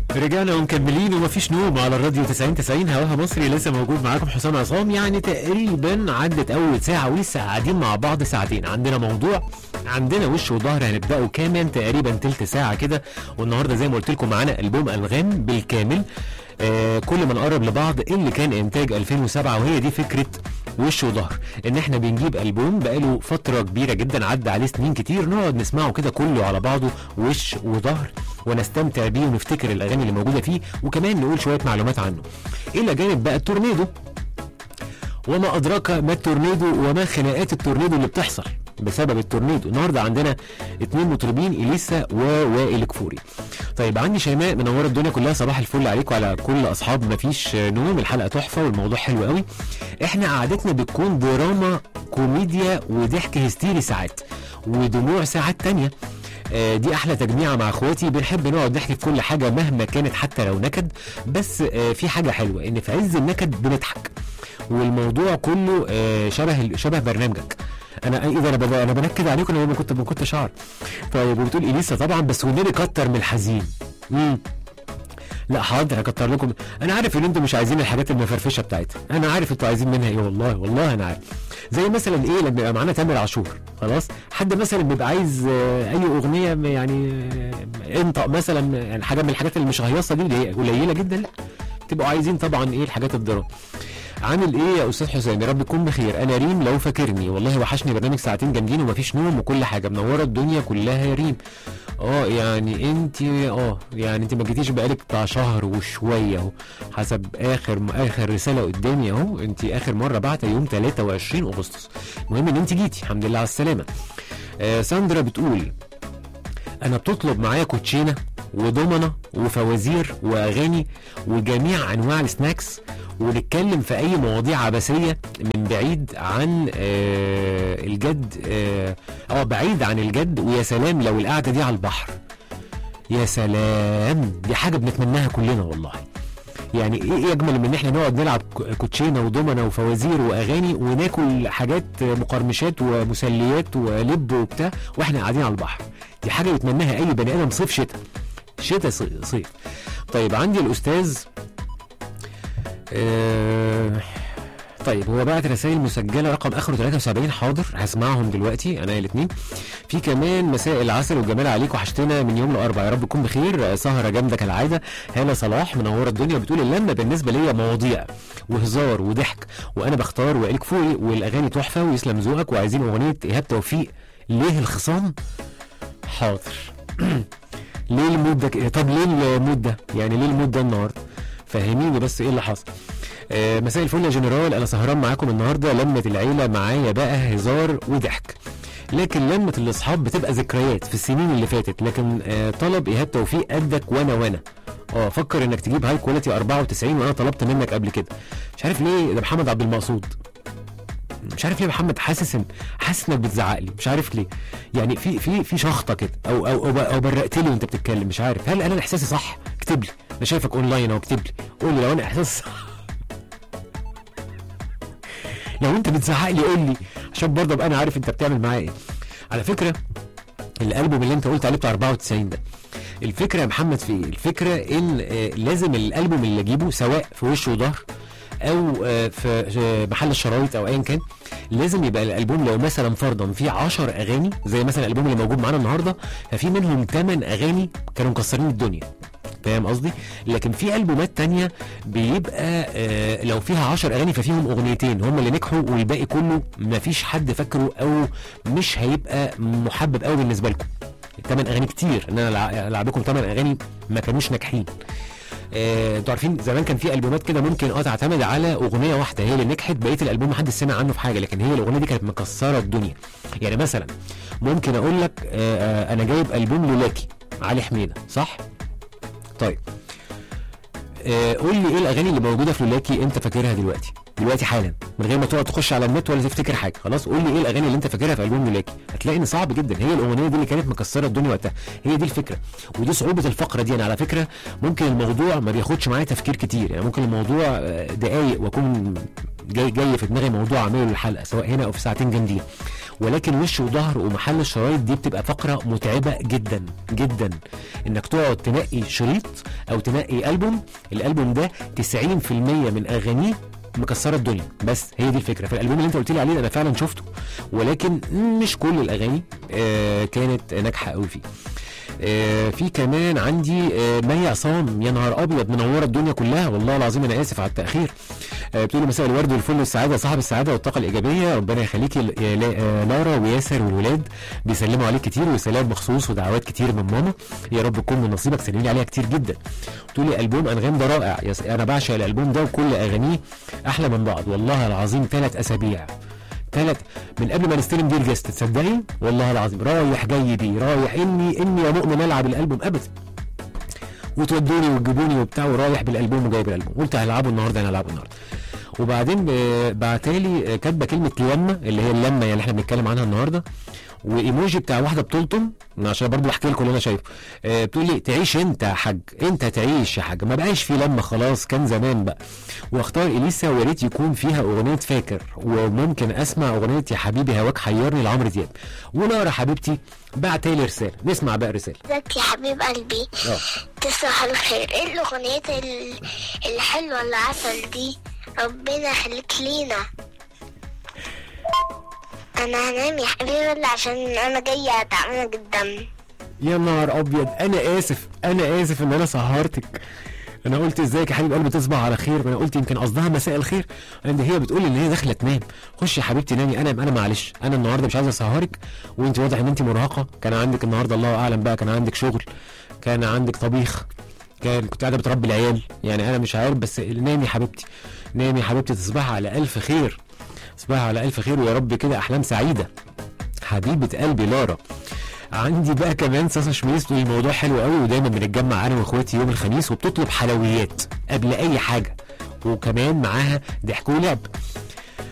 رجعنا ومكملين ومفيش نوم على الراديو 90 90 هواها مصري لسه موجود معاكم حسام عصام يعني تقريبا عدت اول ساعه ولسه قاعدين مع بعض ساعتين عندنا موضوع عندنا وش وظهر هنبداه كمان تقريبا تلت ساعه كده والنهارده زي ما قلت لكم معانا البوم الغام بالكامل آه كل ما نقرب لبعض اللي كان انتاج 2007 وهي دي فكره وش وظهر ان احنا بنجيب البوم بقاله فتره كبيره جدا عدى عليه سنين كتير نقعد نسمعه كده كله على بعضه وش وظهر ونستمتع بيه ونفتكر الاغاني اللي موجوده فيه وكمان نقول شويه معلومات عنه الى جانب بقى التورنيدو وما ادراك ما التورنيدو وما خناقات التورنيدو اللي بتحصل بسبب التورنيدو النهارده عندنا اتنين مطربين اليسا ووائل كفوري طيب عندي شيماء منوره الدنيا كلها صباح الفل عليكم وعلى كل اصحاب مفيش نوم الحلقه تحفه والموضوع حلو قوي احنا قعدتنا بتكون دراما كوميديا وضحك هستيري ساعات ودموع ساعات تانية آه، دي احلى تجميعه مع اخواتي بنحب نقعد نحكي في كل حاجه مهما كانت حتى لو نكد بس آه، في حاجه حلوه ان في عز النكد بنضحك والموضوع كله آه، شبه شبه برنامجك انا اذا انا بب- انا بنكد عليكم انا ما كنت ما كنتش اعرف طيب وبتقول اليسا طبعا بس والنبي كتر من الحزين امم لا حاضر هكتر لكم انا عارف ان انتم مش عايزين الحاجات المفرفشه بتاعتها انا عارف انتوا عايزين منها ايه والله والله انا عارف زي مثلا ايه لما يبقى معانا تامر عاشور خلاص حد مثلا بيبقى عايز آه، اي اغنيه م- يعني آه، انطق مثلا يعني حاجه من الحاجات اللي مش هيصه دي اللي هي قليله جدا لا تبقوا عايزين طبعا ايه الحاجات الدراما عامل ايه يا استاذ حسام يا رب تكون بخير انا ريم لو فاكرني والله وحشني برنامج ساعتين جامدين ومفيش نوم وكل حاجه منوره الدنيا كلها يا ريم اه يعني انت اه يعني انت ما جيتيش بقالك بتاع شهر وشويه اهو حسب اخر اخر رساله قدامي اهو انت اخر مره بعت يوم 23 اغسطس المهم ان انت جيتي الحمد لله على السلامه آه ساندرا بتقول انا بتطلب معايا كوتشينه ودومنه وفوازير واغاني وجميع انواع السناكس ونتكلم في اي مواضيع عبثيه من بعيد عن آه الجد اه آه، بعيد عن الجد ويا سلام لو القعده دي على البحر يا سلام دي حاجه بنتمناها كلنا والله يعني ايه إيه اجمل من ان احنا نقعد نلعب ك- كوتشينه ودومنه وفوازير واغاني وناكل حاجات مقرمشات ومسليات ولب وبتاع واحنا قاعدين على البحر دي حاجه يتمناها اي بني ادم صيف شتاء شتاء صي- صيف طيب عندي الاستاذ آه طيب هو بعت رسائل مسجله رقم اخره 73 حاضر هسمعهم دلوقتي انا الاثنين في كمان مساء العسل والجمال عليك وحشتنا من يوم الاربعاء يا رب تكون بخير آه، سهره جامده كالعاده هاله صلاح منوره الدنيا بتقول اللمه بالنسبه ليا مواضيع وهزار وضحك وانا بختار وائل كفوري والاغاني تحفه ويسلم ذوقك وعايزين اغنيه ايهاب توفيق ليه الخصام حاضر ليه المود ده ك- طب ليه المود ده يعني ليه المود ده النهارده فهميني بس ايه اللي حصل آه مساء الفل يا جنرال انا سهران معاكم النهارده لمه العيله معايا بقى هزار وضحك لكن لمه الاصحاب بتبقى ذكريات في السنين اللي فاتت لكن آه طلب ايهاب توفيق قدك وانا وانا اه فكر انك تجيب هاي كواليتي 94 وانا طلبت منك قبل كده مش عارف ليه ده محمد عبد المقصود مش عارف ليه يا محمد حاسس ان حاسس انك بتزعق لي مش عارف ليه يعني في في في شخطه كده او او او, أو برقت لي وانت بتتكلم مش عارف هل انا احساسي صح اكتب لي انا شايفك اونلاين اهو اكتب لي قول لي لو انا احساسي صح لو انت بتزعق لي قول لي عشان برضه ابقى انا عارف انت بتعمل معايا ايه على فكره الالبوم اللي انت قلت عليه بتاع 94 ده الفكره يا محمد في ايه الفكره ان آه، لازم الالبوم اللي اجيبه سواء في وش وظهر او آه، في آه، محل الشرايط او ايا كان لازم يبقى الالبوم لو مثلا فرضا فيه 10 اغاني زي مثلا الالبوم اللي موجود معانا النهارده ففي منهم 8 اغاني كانوا مكسرين الدنيا فاهم قصدي لكن في البومات تانية بيبقى آه لو فيها 10 اغاني ففيهم اغنيتين هم اللي نجحوا والباقي كله مفيش حد فاكره او مش هيبقى محبب قوي بالنسبه لكم الثمان اغاني كتير ان انا ألع- العب لكم ثمان اغاني ما كانوش ناجحين آه، انتوا عارفين زمان كان في البومات كده ممكن اه تعتمد على اغنيه واحده هي اللي نجحت بقيه الالبوم محدش سمع عنه في حاجه لكن هي الاغنيه دي كانت مكسره الدنيا يعني مثلا ممكن اقول لك آه، آه، انا جايب البوم لولاكي علي حميده صح طيب آه، قول لي ايه الاغاني اللي موجوده في لولاكي انت فاكرها دلوقتي دلوقتي حالا من غير ما تقعد تخش على النت ولا تفتكر حاجه خلاص قول لي ايه الاغاني اللي انت فاكرها في البوم لولاكي هتلاقي ان صعب جدا هي الاغنيه دي اللي كانت مكسره الدنيا وقتها هي دي الفكره ودي صعوبه الفقره دي انا على فكره ممكن الموضوع ما بياخدش معايا تفكير كتير يعني ممكن الموضوع آه، دقايق واكون جاي جاي في دماغي موضوع اعمله للحلقه سواء هنا او في ساعتين جامدين ولكن وش وظهر ومحل الشرايط دي بتبقى فقره متعبه جدا جدا انك تقعد تنقي شريط او تنقي البوم الالبوم ده 90% من اغانيه مكسره الدنيا بس هي دي الفكره فالالبوم اللي انت قلت لي عليه ده انا فعلا شفته ولكن مش كل الاغاني آه كانت ناجحه قوي فيه آه في كمان عندي آه مي عصام يا نهار ابيض منوره الدنيا كلها والله العظيم انا اسف على التاخير آه بتقول مساء الورد والفل والسعاده صاحب السعاده والطاقه الايجابيه ربنا يخليكي ل- يا لا- آه لارا وياسر والولاد بيسلموا عليك كتير وسلام مخصوص ودعوات كتير من ماما يا رب تكون من نصيبك سلمي لي عليها كتير جدا بتقولي البوم انغام ده رائع يا س- انا بعشق الالبوم ده وكل اغانيه احلى من بعض والله العظيم ثلاث اسابيع ثلاث من قبل ما نستلم دي الجست تصدقي والله العظيم رايح جاي بيه رايح اني اني يا مؤمن العب الالبوم ابدا وتودوني وتجيبوني وبتاع ورايح بالالبوم وجايب الالبوم قلت هلعبه النهارده انا هلعبه النهارده وبعدين آه، بعتالي آه، كاتبه كلمه لمه اللي هي اللمه يعني اللي احنا بنتكلم عنها النهارده وايموجي بتاع واحده بتلطم عشان برضو بحكي لكم اللي انا شايفه آه، بتقول لي تعيش انت يا حاج انت تعيش يا حاج ما بقاش في لمه خلاص كان زمان بقى واختار اليسا ويا ريت يكون فيها اغنيه فاكر وممكن اسمع اغنيه يا حبيبي هواك حيرني لعمرو دياب ونقرا حبيبتي بعتالي رساله نسمع بقى رساله ازيك يا حبيب قلبي اه تصبح على خير ايه الاغنيات ال- الحلوه اللي عسل دي ربنا يخليك لينا انا هنام يا حبيبي عشان انا جايه تعبانه جدا يا نهار ابيض انا اسف انا اسف ان انا سهرتك انا قلت ازيك يا حبيب قلبي تصبح على خير انا قلت يمكن قصدها مساء الخير لان هي بتقول ان هي داخله تنام خش يا حبيبتي نامي انا انا معلش انا النهارده مش عايز اسهرك وانت واضح ان انت مرهقه كان عندك النهارده الله اعلم بقى كان عندك شغل كان عندك طبيخ كان كنت قاعده بتربي العيال يعني انا مش عارف بس نامي يا حبيبتي نامي يا حبيبتي تصبحي على الف خير تصبحي على الف خير ويا رب كده احلام سعيده حبيبه قلبي لارا عندي بقى كمان ساسا شميس تقول الموضوع حلو قوي ودايما بنتجمع انا واخواتي يوم الخميس وبتطلب حلويات قبل اي حاجه وكمان معاها ضحك ولعب